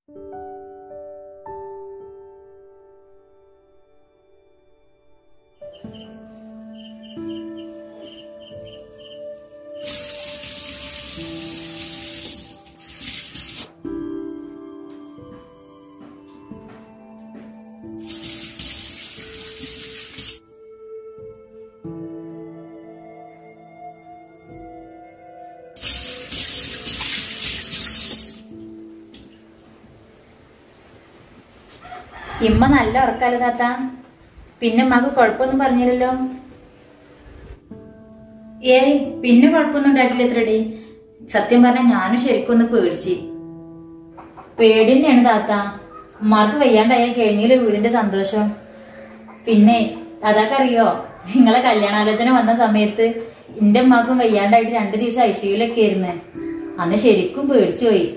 ഇമ്മ നല്ല ഉറക്കാലോ താത്ത പിന്നെ ഉമ്മാക്ക് കുഴപ്പമൊന്നും പറഞ്ഞില്ലല്ലോ ഏയ് പിന്നെ കുഴപ്പമൊന്നും ഉണ്ടായിട്ടില്ല എത്രടി സത്യം പറഞ്ഞാൽ ഞാനും ശരിക്കും ഒന്ന് പേടിച്ച് പേടി തന്നെയാണ് താത്ത ഉമ്മാർക്ക് വയ്യാണ്ടായ കഴിഞ്ഞില്ല വീടിന്റെ സന്തോഷം പിന്നെ താത്താക്കറിയോ നിങ്ങളെ കല്യാണാലോചന വന്ന സമയത്ത് എന്റെ ഉമ്മാക്കും വയ്യാണ്ടായിട്ട് രണ്ടു ദിവസം ഐ സിയുലൊക്കെ ആയിരുന്നു അന്ന് ശരിക്കും പേടിച്ചു പോയി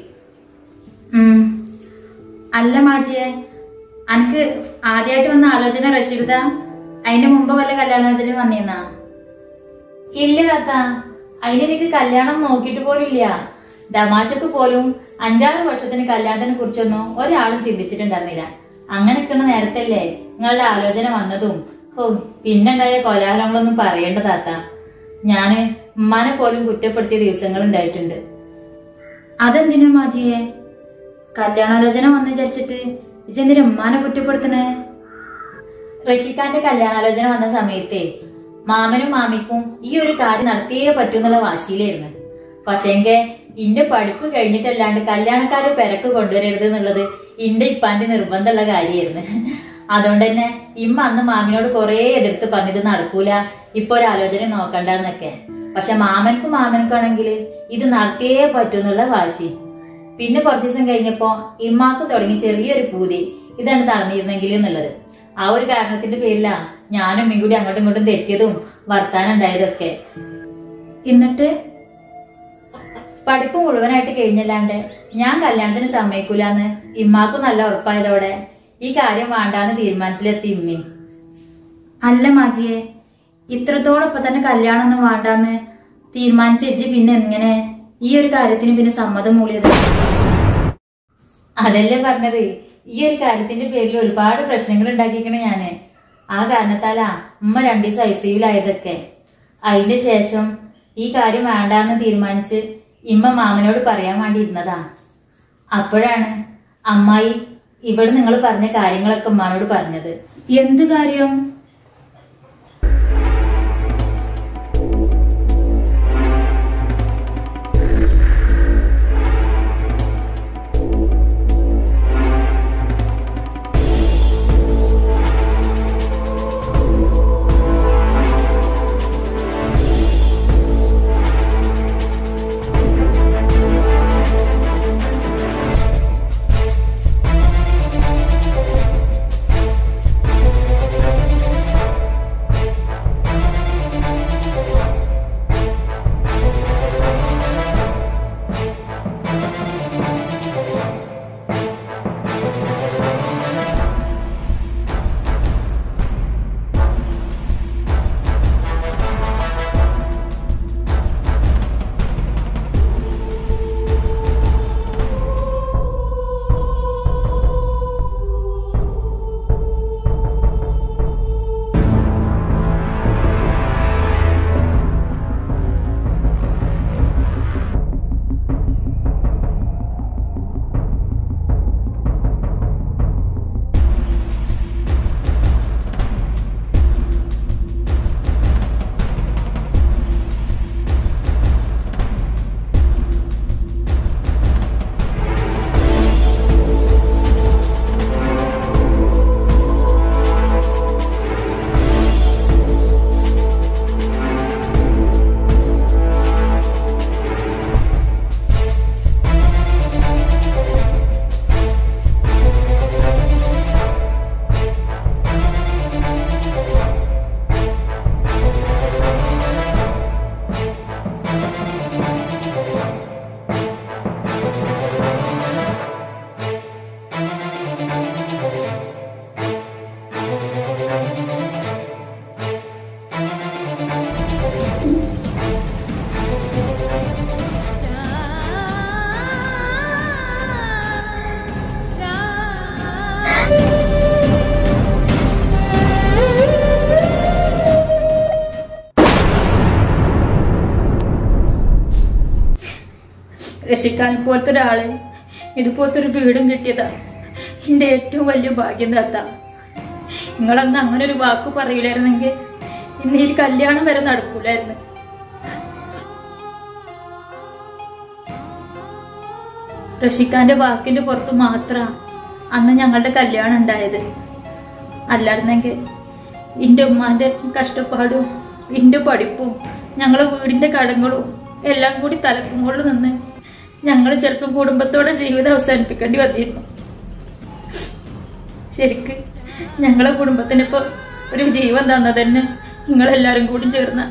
ഉം അല്ല മാജിയെ അനക്ക് ആദ്യമായിട്ട് വന്ന ആലോചന റഷീദ അതിന്റെ മുമ്പ് വല്ല കല്യാണാലോചന വന്നീന്നാ ഇല്ല താത്ത അതിനെനിക്ക് കല്യാണം നോക്കിയിട്ട് പോലും ഇല്ല തമാശക്ക് പോലും അഞ്ചാറ് വർഷത്തിന് കല്യാണത്തിനെ കുറിച്ചൊന്നും ഒരാളും ചിന്തിച്ചിട്ടുണ്ടായിരുന്നില്ല അങ്ങനെയൊക്കെയുള്ള നേരത്തല്ലേ നിങ്ങളുടെ ആലോചന വന്നതും ഓ പിന്നുണ്ടായ കോലാഹലങ്ങളൊന്നും പറയേണ്ട താത്ത ഞാന് ഉമ്മാനെ പോലും കുറ്റപ്പെടുത്തിയ ദിവസങ്ങൾ ഉണ്ടായിട്ടുണ്ട് അതെന്തിനാ മാജിയെ കല്യാണാലോചന വന്നു വിചാരിച്ചിട്ട് ഇജെന്തിനാ ഉമ്മാനെ കുറ്റപ്പെടുത്തണേ റഷിക്കാന്റെ കല്യാണാലോചന വന്ന സമയത്തെ മാമനും മാമിക്കും ഈ ഒരു കാര്യം നടത്തിയേ പറ്റൂന്നുള്ള വാശിയിലായിരുന്നു പക്ഷേങ്കെ ഇന്റെ പഠിപ്പ് കഴിഞ്ഞിട്ടല്ലാണ്ട് കല്യാണക്കാരെ പെരക്ക് കൊണ്ടുവരരുത് എന്നുള്ളത് ഇന്റെ ഇപ്പാന്റെ നിർബന്ധമുള്ള കാര്യമായിരുന്നു അതുകൊണ്ട് തന്നെ ഇമ്മ അന്ന് മാമിനോട് കുറെ എതിർത്ത് പറഞ്ഞത് നടക്കൂല ഇപ്പൊ ഒരു ആലോചന നോക്കണ്ടെന്നൊക്കെ പക്ഷെ മാമൻക്കും മാമൻക്കാണെങ്കിൽ ഇത് നടത്തിയേ പറ്റൂന്നുള്ള വാശി പിന്നെ കുറച്ചു ദിവസം കഴിഞ്ഞപ്പോ ഇമ്മാക്ക് തുടങ്ങി ചെറിയൊരു പൂതി ഇതാണ് നടന്നിരുന്നെങ്കിൽ എന്നുള്ളത് ആ ഒരു കാരണത്തിന്റെ പേരിലാ ഞാനും ഉമ്മയും കൂടി അങ്ങോട്ടും ഇങ്ങോട്ടും തെറ്റിയതും വർത്താനം ഉണ്ടായതൊക്കെ എന്നിട്ട് പഠിപ്പ് മുഴുവനായിട്ട് കഴിഞ്ഞല്ലാണ്ട് ഞാൻ കല്യാണത്തിന് സമ്മതിക്കൂലെന്ന് ഇമ്മാക്കും നല്ല ഉറപ്പായതോടെ ഈ കാര്യം വേണ്ടാന്ന് തീരുമാനത്തിലെത്തി ഇമ്മയും അല്ല മാജിയെ ഇത്രത്തോളം ഇപ്പൊ തന്നെ കല്യാണം ഒന്നും വേണ്ടാന്ന് തീരുമാനിച്ച ചേച്ചി പിന്നെ എങ്ങനെ ഈ ഒരു കാര്യത്തിന് പിന്നെ സമ്മതം മൂളിയത് അതല്ലേ പറഞ്ഞത് ഈ ഒരു കാര്യത്തിന്റെ പേരിൽ ഒരുപാട് പ്രശ്നങ്ങൾ ഉണ്ടാക്കിക്കണ ഞാന് ആ കാരണത്താലാ ഉമ്മ രണ്ടു ദിവസം ഐ സിയുലായതൊക്കെ അതിന്റെ ശേഷം ഈ കാര്യം വേണ്ടാന്ന് തീരുമാനിച്ച് ഇമ്മ മാമനോട് പറയാൻ വേണ്ടി ഇരുന്നതാ അപ്പോഴാണ് അമ്മായി ഇവിടെ നിങ്ങൾ പറഞ്ഞ കാര്യങ്ങളൊക്കെ ഉമ്മാനോട് പറഞ്ഞത് എന്ത് കാര്യം രക്ഷിക്കാൻ പോലത്തെ ഒരാള് ഇതുപോലത്തെ ഒരു വീടും കിട്ടിയതാ എന്റെ ഏറ്റവും വലിയ ഭാഗ്യം താത്ത നിങ്ങളന്ന് അങ്ങനെ ഒരു വാക്ക് പറയില്ലായിരുന്നെങ്കിൽ ഇന്ന് ഈ കല്യാണം വരെ നടക്കൂലായിരുന്നു റഷിക്കാന്റെ വാക്കിന്റെ പുറത്ത് മാത്ര അന്ന് ഞങ്ങളുടെ കല്യാണം ഉണ്ടായത് അല്ലായിരുന്നെങ്കിൽ എന്റെ ഉമ്മാന്റെ കഷ്ടപ്പാടും എന്റെ പഠിപ്പും ഞങ്ങളെ വീടിന്റെ കടങ്ങളും എല്ലാം കൂടി തലക്കുമ്പോൾ നിന്ന് ഞങ്ങൾ ചിലപ്പം കുടുംബത്തോടെ ജീവിതം അവസാനിപ്പിക്കേണ്ടി വന്നിരുന്നു ശരിക്ക് ഞങ്ങളെ കുടുംബത്തിനിപ്പോ ഒരു ജീവൻ തന്നതന്നെ നിങ്ങളെല്ലാരും കൂടി ചേർന്ന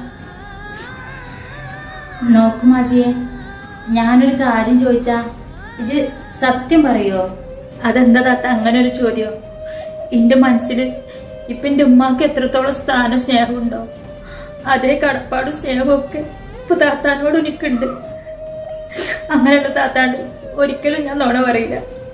നോക്കുമാജിയെ ഞാനൊരു കാര്യം ചോദിച്ചാ ഇജ് സത്യം പറയോ അതെന്താ താത്ത അങ്ങനെ ഒരു ചോദ്യം എന്റെ മനസ്സിൽ ഇപ്പൊ എന്റെ ഉമ്മാക്ക് എത്രത്തോളം സ്ഥാനം സ്നേഹമുണ്ടോ അതേ കടപ്പാടും സ്നേഹവും ഒക്കെ ഇപ്പൊ താത്താനോട് എനിക്കുണ്ട് അങ്ങനെയുള്ള താത്താണ്ട് ഒരിക്കലും ഞാൻ നോണ പറയില്ല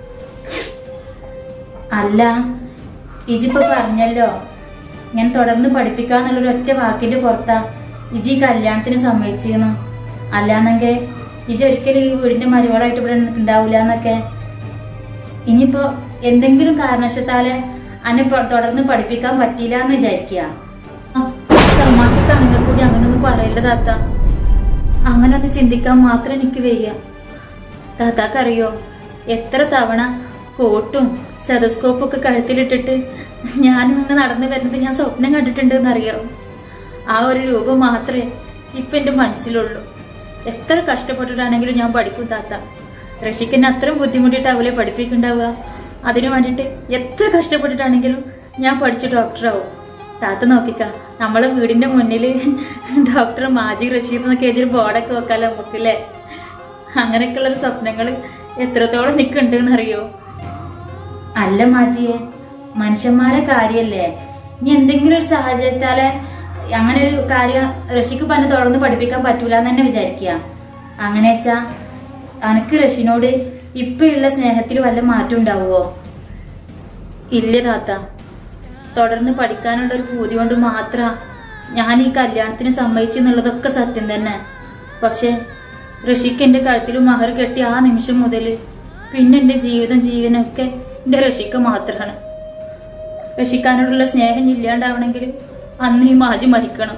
അല്ല ഇജിപ്പോ പറഞ്ഞല്ലോ ഞാൻ തുടർന്ന് പഠിപ്പിക്കാന്നുള്ളൊരു ഒറ്റ വാക്കിന്റെ പുറത്താ ഇജി ഈ കല്യാണത്തിന് സമ്മതിച്ചിരുന്നു അല്ലാന്നെങ്കിൽ ഇജി ഒരിക്കലും ഈ വീടിന്റെ മരുവളായിട്ട് ഇവിടെ ഉണ്ടാവില്ല എന്നൊക്കെ ഇനിയിപ്പോ എന്തെങ്കിലും കാരണവശത്താല് അന്നെ പ- തുടർന്ന് പഠിപ്പിക്കാൻ പറ്റിയില്ല എന്ന് വിചാരിക്കുക തമാശക്കാണെങ്കിൽ കൂടി അങ്ങനൊന്നും പറയില്ല താത്ത അങ്ങനെ ഒന്ന് ചിന്തിക്കാൻ മാത്രം എനിക്ക് വയ്യ താത്താക്കറിയോ എത്ര തവണ കോട്ടും സെതസ്കോപ്പും ഒക്കെ കഴുത്തിലിട്ടിട്ട് ഞാൻ ഇങ്ങനെ നടന്നു വരുന്നത് ഞാൻ സ്വപ്നം കണ്ടിട്ടുണ്ട് എന്നറിയോ ആ ഒരു രൂപം മാത്രമേ ഇപ്പൊ എന്റെ മനസ്സിലുള്ളൂ എത്ര കഷ്ടപ്പെട്ടിട്ടാണെങ്കിലും ഞാൻ പഠിക്കും താത്ത റഷിക്കിന് അത്രയും ബുദ്ധിമുട്ടിട്ടാവൂലേ പഠിപ്പിക്കുണ്ടാവുക അതിനു വേണ്ടിയിട്ട് എത്ര കഷ്ടപ്പെട്ടിട്ടാണെങ്കിലും ഞാൻ പഠിച്ച് ഡോക്ടറാവും താത്ത നോക്കിക്ക നമ്മളെ വീടിന്റെ മുന്നിൽ ഡോക്ടർ മാജി റഷീദ് എന്നൊക്കെ എഴുതിയൊരു ബോർഡൊക്കെ വെക്കാലോ നമുക്കില്ലേ അങ്ങനെയൊക്കെയുള്ള ഒരു സ്വപ്നങ്ങൾ എത്രത്തോളം എനിക്കുണ്ട് എന്നറിയോ അല്ല മാജിയെ മനുഷ്യന്മാരെ കാര്യല്ലേ ഇനി എന്തെങ്കിലും ഒരു സാഹചര്യത്താല് അങ്ങനെ ഒരു കാര്യം റഷിക്ക് പറഞ്ഞ് തുടർന്ന് പഠിപ്പിക്കാൻ പറ്റൂല എന്ന് തന്നെ വിചാരിക്കുക അങ്ങനെ വെച്ചാ അനക്ക് റഷിനോട് ഇപ്പോഴുള്ള സ്നേഹത്തിൽ വല്ല മാറ്റം ഉണ്ടാവുമോ ഇല്ല താത്ത തുടർന്ന് പഠിക്കാനുള്ള ഒരു പൂതി കൊണ്ട് മാത്ര ഞാൻ ഈ കല്യാണത്തിന് സമ്മതിച്ചു എന്നുള്ളതൊക്കെ സത്യം തന്നെ പക്ഷെ ഋഷിക്ക് എന്റെ കഴുത്തിൽ മഹർ കെട്ടി ആ നിമിഷം മുതൽ പിന്നെ എന്റെ ജീവിതം ജീവനൊക്കെ എന്റെ ഋഷിക്ക് മാത്രമാണ് ഋഷിക്കാനോടുള്ള സ്നേഹം ഇല്ലാണ്ടാവണമെങ്കിൽ അന്ന് ഈ മാജി മരിക്കണം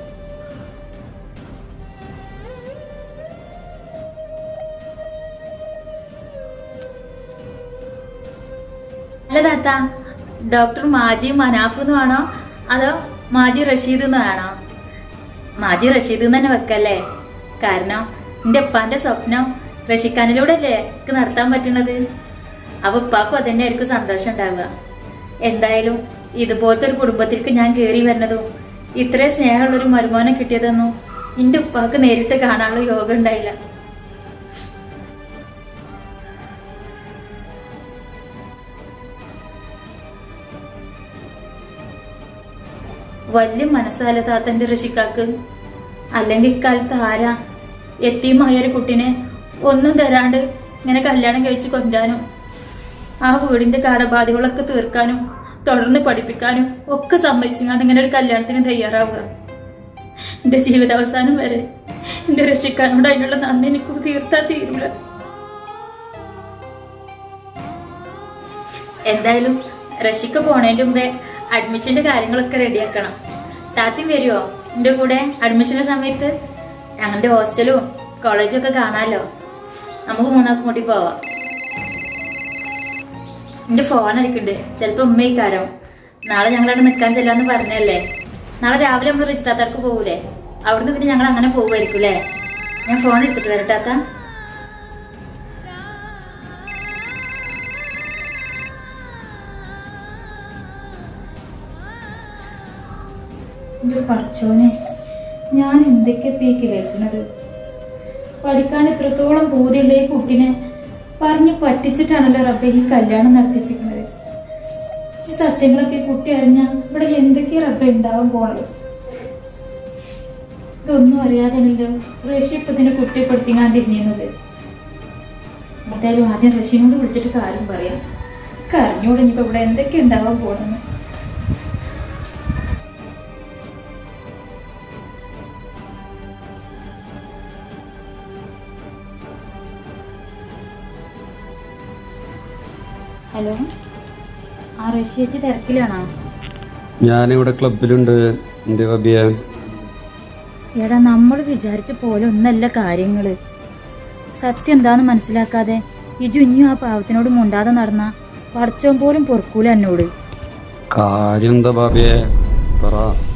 അല്ല താത്ത ഡോക്ടർ മാജി മനാഫ് എന്ന് വേണോ അതോ മാജി റഷീദ് എന്ന് വേണോ മാജി റഷീദ് എന്ന് തന്നെ വെക്കല്ലേ കാരണം എന്റെ ഉപ്പാന്റെ സ്വപ്നം റഷിഖാനിലൂടെ അല്ലേ എനിക്ക് നടത്താൻ പറ്റുന്നത് അപ്പൊ ഉപ്പാക്കും അതന്നെ ആയിരിക്കും സന്തോഷം ഉണ്ടാവുക എന്തായാലും ഇതുപോലത്തെ ഒരു കുടുംബത്തിലേക്ക് ഞാൻ കയറി വരുന്നതും ഇത്രയും സ്നേഹമുള്ള ഒരു മരുമോനെ കിട്ടിയതൊന്നും എന്റെ ഉപ്പാക്ക് നേരിട്ട് കാണാനുള്ള യോഗം ഉണ്ടായില്ല വലിയ മനസ്സാല താത്തന്റെ ഋഷിക്കാക്ക് അല്ലെങ്കിൽ ഇക്കാലത്ത് ആരാ എത്തിയുമായ ഒരു കുട്ടിനെ ഒന്നും തരാണ്ട് ഇങ്ങനെ കല്യാണം കഴിച്ച് കൊണ്ടാനും ആ വീടിന്റെ കടബാധകളൊക്കെ തീർക്കാനും തുടർന്ന് പഠിപ്പിക്കാനും ഒക്കെ സമ്മതിച്ചുകൊണ്ട് ഇങ്ങനെ ഒരു കല്യാണത്തിന് തയ്യാറാവുക എന്റെ ജീവിതാവസാനം വരെ എന്റെ രക്ഷിക്കാനോട് അതിനുള്ള നന്ദി എനിക്ക് തീർത്താൻ തീരൂല എന്തായാലും റഷിക്ക് പോണതിന്റെ മുമ്പേ അഡ്മിഷന്റെ കാര്യങ്ങളൊക്കെ റെഡിയാക്കണം താത്തിയും വരുമോ എന്റെ കൂടെ അഡ്മിഷന്റെ സമയത്ത് ഞങ്ങളുടെ ഹോസ്റ്റലും കോളേജും ഒക്കെ കാണാലോ നമുക്ക് മൂന്നാക്കും കൂടി പോവാം എന്റെ ഫോൺ അടിക്കുന്നുണ്ട് ചിലപ്പോ ഉമ്മയിക്കാരോ നാളെ ഞങ്ങളവിടെ നിൽക്കാൻ ചെല്ലാന്ന് പറഞ്ഞല്ലേ നാളെ രാവിലെ നമ്മൾ റിജിത്താത്താർക്ക് പോകൂലേ അവിടുന്ന് പിന്നെ ഞങ്ങൾ അങ്ങനെ പോകുമായിരിക്കും അല്ലേ ഞാൻ ഫോൺ എടുത്തിട്ട് വരട്ടാത്ത എന്റെ പഠിച്ചോനെ ഞാൻ എന്തൊക്കെ ഈ കേൾക്കുന്നത് പഠിക്കാൻ ഇത്രത്തോളം ബോധ്യമുള്ള ഈ കുട്ടിനെ പറഞ്ഞു പറ്റിച്ചിട്ടാണല്ലോ റബ്ബെ ഈ കല്യാണം നടത്തിച്ചിരിക്കുന്നത് ഈ സത്യങ്ങളൊക്കെ ഈ കുട്ടി അറിഞ്ഞ ഇവിടെ എന്തൊക്കെ റബ്ബെ ഉണ്ടാവാൻ പോണത് ഇതൊന്നും അറിയാതെയല്ലോ റഷി ഇപ്പൊ ഇതിനെ കുറ്റപ്പെടുത്തിങ്ങാണ്ടിരുന്നത് എന്തായാലും ആദ്യം റഷ്യനോട് വിളിച്ചിട്ട് കാര്യം പറയാം കരഞ്ഞോട് ഇനിയിപ്പോ ഇവിടെ എന്തൊക്കെ ഉണ്ടാവാൻ പോണെന്ന് ഹലോ ആ റഷ്യേച്ചി തിരക്കിലാണോ ഞാനിവിടെ ക്ലബിലുണ്ട് എന്റെ ബാബിയെ എടാ നമ്മൾ വിചാരിച്ച പോലെ ഒന്നല്ല കാര്യങ്ങള് സത്യം എന്താന്ന് മനസ്സിലാക്കാതെ ഇജു ഇനിയും ആ പാവത്തിനോട് മുണ്ടാതെ നടന്ന പടച്ചോൻ പോലും പൊറുക്കൂല എന്നോട് കാര്യം എന്താ ബാബിയെ പറ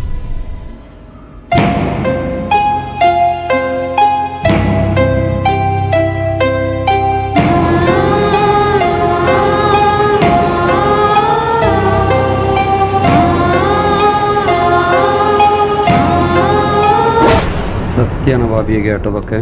സത്യാണ് ബാബിയെ കേട്ടതൊക്കെ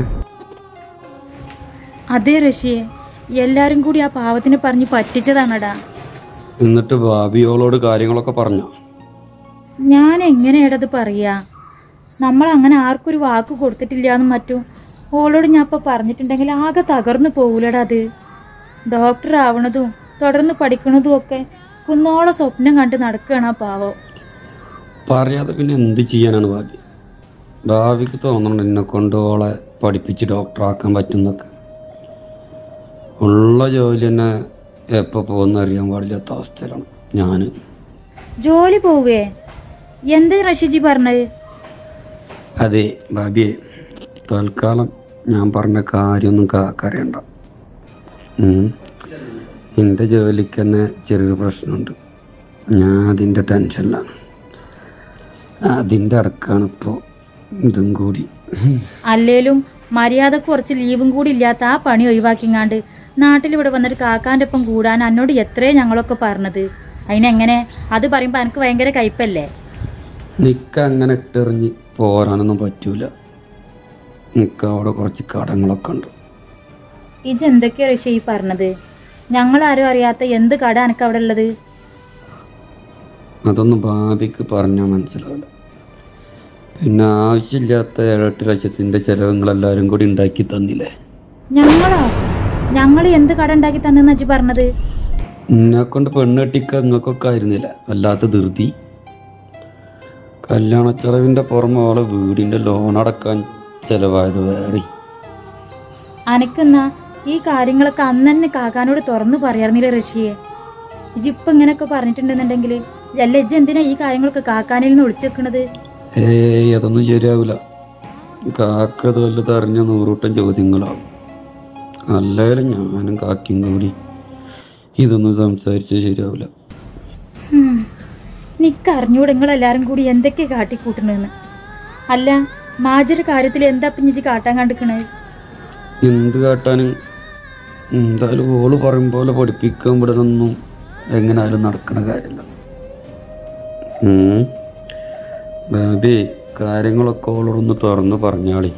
അതേ റഷ്യയെ എല്ലാരും കൂടി ആ പാവത്തിനെ പറഞ്ഞ് പറ്റിച്ചതാണടാ എന്നിട്ട് ബാബിയോളോട് കാര്യങ്ങളൊക്കെ പറഞ്ഞ ഞാൻ എങ്ങനെയാടത് പറയാ നമ്മൾ അങ്ങനെ ആർക്കൊരു വാക്ക് കൊടുത്തിട്ടില്ല എന്നും മറ്റും ഓളോട് ഞാൻ ഇപ്പൊ പറഞ്ഞിട്ടുണ്ടെങ്കിൽ ആകെ തകർന്നു പോകൂലടാ അത് ഡോക്ടർ ആവണതും തുടർന്ന് പഠിക്കണതും ഒക്കെ കുന്നോളം സ്വപ്നം കണ്ട് നടക്കുകയാണ് ആ പാവം പറയാതെ പിന്നെ എന്ത് ചെയ്യാനാണ് ഭാബി ഭാവിക്ക് തോന്നണം എന്നെ കൊണ്ട് ഓളെ പഠിപ്പിച്ച് ഡോക്ടറാക്കാൻ പറ്റുന്നൊക്കെ ഉള്ള ജോലി തന്നെ എപ്പോൾ പോകുന്ന അറിയാൻ പാടില്ലാത്ത അവസ്ഥയിലാണ് ഞാൻ ജോലി പോവേ എന്ത് റഷിജി പറഞ്ഞത് അതെ ഭാബിയെ തൽക്കാലം ഞാൻ പറഞ്ഞ കാര്യമൊന്നും കാക്കറിയണ്ട ഉം. എൻ്റെ ജോലിക്ക് തന്നെ ചെറിയൊരു പ്രശ്നമുണ്ട് ഞാൻ അതിൻ്റെ ടെൻഷനിലാണ് അതിൻ്റെ അടക്കാണ് ഇപ്പോൾ ഇതും കൂടി അല്ലേലും മര്യാദ കുറച്ച് ലീവും കൂടി ഇല്ലാത്ത ആ പണി ഒഴിവാക്കിങ്ങാണ്ട് നാട്ടിലിവിടെ വന്നിട്ട് കാക്കാന്റെ ഒപ്പം കൂടാൻ എന്നോട് എത്രേ ഞങ്ങളൊക്കെ പറഞ്ഞത് അതിനെങ്ങനെ അത് പറയുമ്പോ എനിക്ക് ഭയങ്കര കയ്പല്ലേ നിക്ക അങ്ങനെ ഇട്ടെറിഞ്ഞ് പോരാനൊന്നും പറ്റൂല നിക്ക അവിടെ കുറച്ച് കടങ്ങളൊക്കെ ഉണ്ട് ഇജ് എന്തൊക്കെയാ ഋഷി ഈ പറഞ്ഞത് ഞങ്ങളാരും അറിയാത്ത എന്ത് കട എനിക്ക് അവിടെ ഉള്ളത് അതൊന്നും ഭാവിക്ക് പറഞ്ഞാൽ മനസ്സിലാവില്ല പിന്നെ ആവശ്യമില്ലാത്ത ഏഴെട്ട് ലക്ഷത്തിൻ്റെ ചിലവുകളെല്ലാവരും കൂടി ഉണ്ടാക്കി തന്നില്ലേ ഞങ്ങളോ ഞങ്ങൾ എന്ത് കട ഉണ്ടാക്കി തന്നെന്ന് അജി പറഞ്ഞത് എന്നെ കൊണ്ട് പെണ്ണ് കെട്ടിക്ക നിങ്ങൾക്കൊക്കെ ആയിരുന്നില്ല വല്ലാത്ത ധൃതി കല്യാണ ചെലവിൻ്റെ പുറമെ അവളെ വീടിൻ്റെ ലോൺ അടക്കാൻ ചിലവായത് വേറെ അനക്കെന്നാ ഈ കാര്യങ്ങളൊക്കെ അന്ന് തന്നെ കാക്കാനോട് തുറന്നു പറയാറുന്നില്ല ഋഷിയെ ഇജിപ്പൊ ഇങ്ങനെയൊക്കെ പറഞ്ഞിട്ടുണ്ടെന്നുണ്ടെങ്കിൽ അല്ല ഇജ്ജ് എന്തിനാ ഈ കാര്യങ്ങളൊക്കെ കാക്കാനിൽ നിന്ന് ഒളിച്ചു വെക്കണത് ഏയ് അതൊന്നും ശരിയാവില്ല കാക്കത് വല്ലത് അറിഞ്ഞ നൂറൂട്ടം ചോദ്യങ്ങളാവും അല്ലായാലും ഞാനും കാക്കിയും കൂടി ഇതൊന്നും സംസാരിച്ച് ശരിയാവില്ല ഹും. നിക്ക് അറിഞ്ഞൂടെ നിങ്ങളെല്ലാരും കൂടി എന്തൊക്കെ കാട്ടിക്കൂട്ടണെന്ന് അല്ല മാജൊരു കാര്യത്തിൽ എന്താ പിഞ്ഞിച്ച് കാട്ടാൻ കണ്ടിക്കണേ എന്ത് കാട്ടാനും എന്തായാലും ഓള് പറയും പോലെ പഠിപ്പിക്കാൻ വിടലൊന്നും എങ്ങനായാലും നടക്കണ കാര്യമില്ല ഉം. ബാബി കാര്യങ്ങളൊക്കെ ഓളോടൊന്ന് തുറന്ന് പറഞ്ഞാളി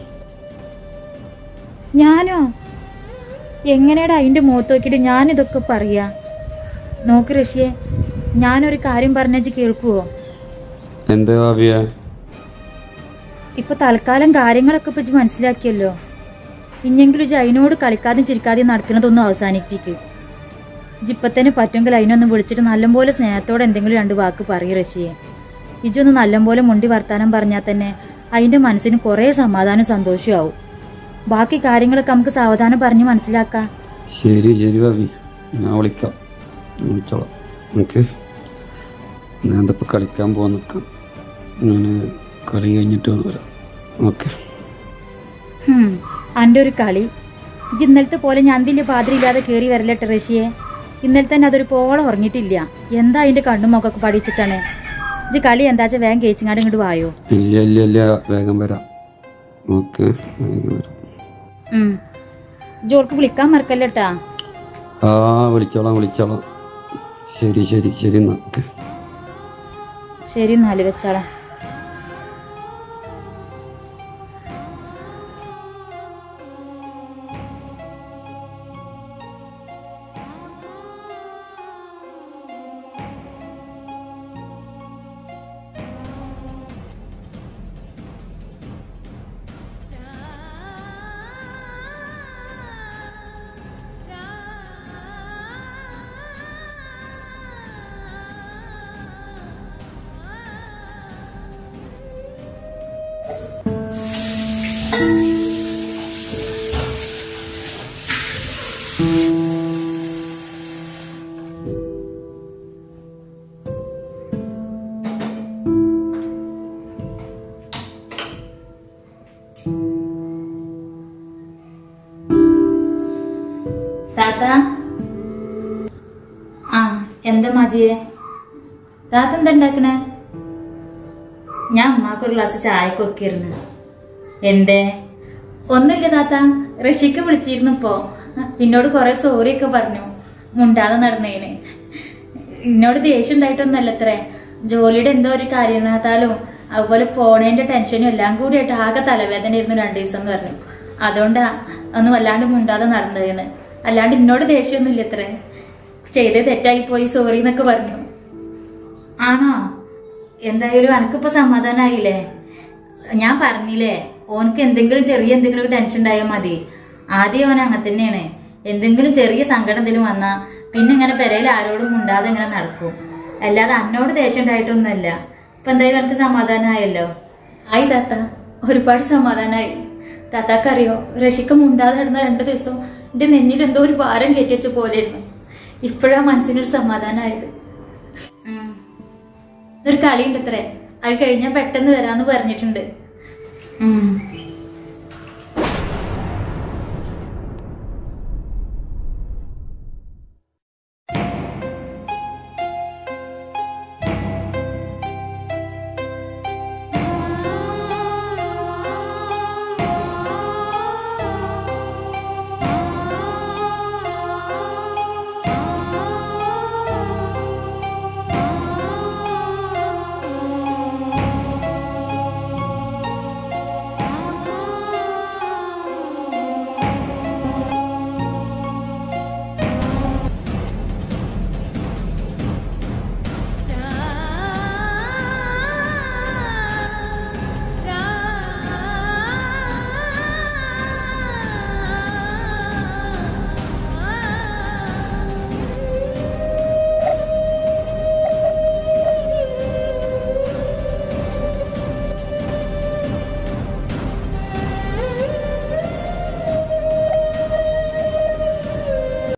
ഞാനോ എങ്ങനെയാടാ അതിന്റെ മുഖത്ത് നോക്കിയിട്ട് ഞാനിതൊക്കെ പറയാ നോക്ക് ഋഷിയെ ഞാനൊരു കാര്യം പറഞ്ഞേച്ച് കേൾക്കുവോ എന്താ ഭാവിയ ഇപ്പൊ തൽക്കാലം കാര്യങ്ങളൊക്കെ ഇപ്പൊ ഇജ്ജ് മനസ്സിലാക്കിയല്ലോ ഇഞ്ഞെങ്കിലും ഇജ്ജ് അതിനോട് കളിക്കാതെയും ചിരിക്കാതെയും നടത്തുന്നതൊന്നും അവസാനിപ്പിക്ക് ഇജ്ജ് ഇപ്പൊ തന്നെ പറ്റുമെങ്കിൽ അതിനൊന്ന് വിളിച്ചിട്ട് നല്ലപോലെ സ്നേഹത്തോടെ എന്തെങ്കിലും രണ്ട് വാക്ക് പറയും റഷിയെ ഇജ്ജൊന്ന് നല്ലപോലെ മുണ്ടി വർത്താനം പറഞ്ഞാൽ തന്നെ അതിന്റെ മനസ്സിന് കുറേ സമാധാനം സന്തോഷമാവും ബാക്കി കാര്യങ്ങളൊക്കെ നമുക്ക് സാവധാനം പറഞ്ഞ് മനസ്സിലാക്കാം ശരി ശരി ഭാബി ഞാൻ വിളിക്കാം ഞാൻ വിളിച്ചോളാം ഓക്കെ ഞാൻ ഇതിപ്പോൾ കളിക്കാൻ പോകാൻ നിൽക്കാം ഞാൻ കളി കഴിഞ്ഞിട്ട് വരാം ഓക്കെ ഹും, അന്റെ ഒരു കളി ഇജ്ജ് ഇന്നലത്തെ പോലെ ഞന്തിന്റെ പാതിരില്ലാതെ കയറി വരലട്ടെ റഷിയെ ഇന്നലെ തന്നെ അതൊരു പോളം ഉറങ്ങിയിട്ടില്ല എന്താ അതിന്റെ കണ്ണും മുഖമൊക്കെ പഠിച്ചിട്ടാണ് ഇജ്ജ് കളി എന്താച്ചാ വേഗം കേച്ചിങ്ങാട് ഇങ്ങോട്ട് വായോ ഇല്ല ഇല്ല ഇല്ല വേഗം വരാം ഓക്കെ വേഗം വരാം ഉം ജോൾക്ക് വിളിക്കാൻ മറക്കല്ലട്ടാ ആ വിളിച്ചോളാം വിളിച്ചോളാം ശരി ശരി ശരി എന്നാ ഓക്കെ ശരി എന്നാല് വെച്ചാളാ താത്ത ആ എന്താ മാജിയെ താത്ത എന്താ ഉണ്ടാക്കണേ ഞാൻ അമ്മാക്ക് ഒരു ഗ്ലാസ് ചായ കൊക്കിയിരുന്നു എന്തേ ഒന്നുമില്ല താത്ത റഷ്യക്ക് വിളിച്ചിരുന്നു ഇപ്പോ എന്നോട് കുറെ സോറി ഒക്കെ പറഞ്ഞു മുണ്ടാതെ നടന്നതിന് എന്നോട് ദേഷ്യം ഉണ്ടായിട്ടൊന്നല്ല അത്രേ ജോലിയുടെ എന്തോ ഒരു കാര്യത്താലും അതുപോലെ പോണേന്റെ ടെൻഷനും എല്ലാം കൂടി ആയിട്ട് ആകെ തലവേദന ആയിരുന്നു രണ്ടു ദിവസം എന്ന് പറഞ്ഞു അതുകൊണ്ടാ ഒന്ന് വല്ലാണ്ട് മുണ്ടാതെ നടന്നതെന്ന് അല്ലാണ്ട് എന്നോട് ദേഷ്യമൊന്നുമില്ല അത്രേ ചെയ്തത് തെറ്റായി പോയി സോറി എന്നൊക്കെ പറഞ്ഞു ആണോ എന്തായാലും എനിക്കിപ്പോ സമാധാനായില്ലേ ഞാൻ പറഞ്ഞില്ലേ ഓനക്ക് എന്തെങ്കിലും ചെറിയ എന്തെങ്കിലും ഒരു ടെൻഷൻ ഉണ്ടായാൽ മതി ആദ്യം ഓൻ അങ്ങനെ തന്നെയാണ് എന്തെങ്കിലും ചെറിയ സങ്കടം എന്തെങ്കിലും വന്നാ പിന്നെ ഇങ്ങനെ പെരയിൽ ആരോടും മുണ്ടാതെ ഇങ്ങനെ നടക്കും അല്ലാതെ അന്നോട് ദേഷ്യം ഉണ്ടായിട്ടൊന്നുമല്ല ഇപ്പൊ എന്തായാലും എനിക്ക് സമാധാനമായല്ലോ ആയി താത്ത ഒരുപാട് സമാധാനമായി താത്താക്കറിയോ രക്ഷിക്ക മുണ്ടാതെ നടന്ന രണ്ടു ദിവസം എന്റെ നെഞ്ഞിൽ എന്തോ ഒരു ഭാരം കയറ്റിവെച്ച പോലെയായിരുന്നു ഇപ്പോഴാ മനസ്സിനൊരു സമാധാനമായത് ഉം. ഒരു കളിയുണ്ട് ഇത്രേ അത് കഴിഞ്ഞാൽ പെട്ടെന്ന് വരാന്ന് പറഞ്ഞിട്ടുണ്ട് ഉം. ആ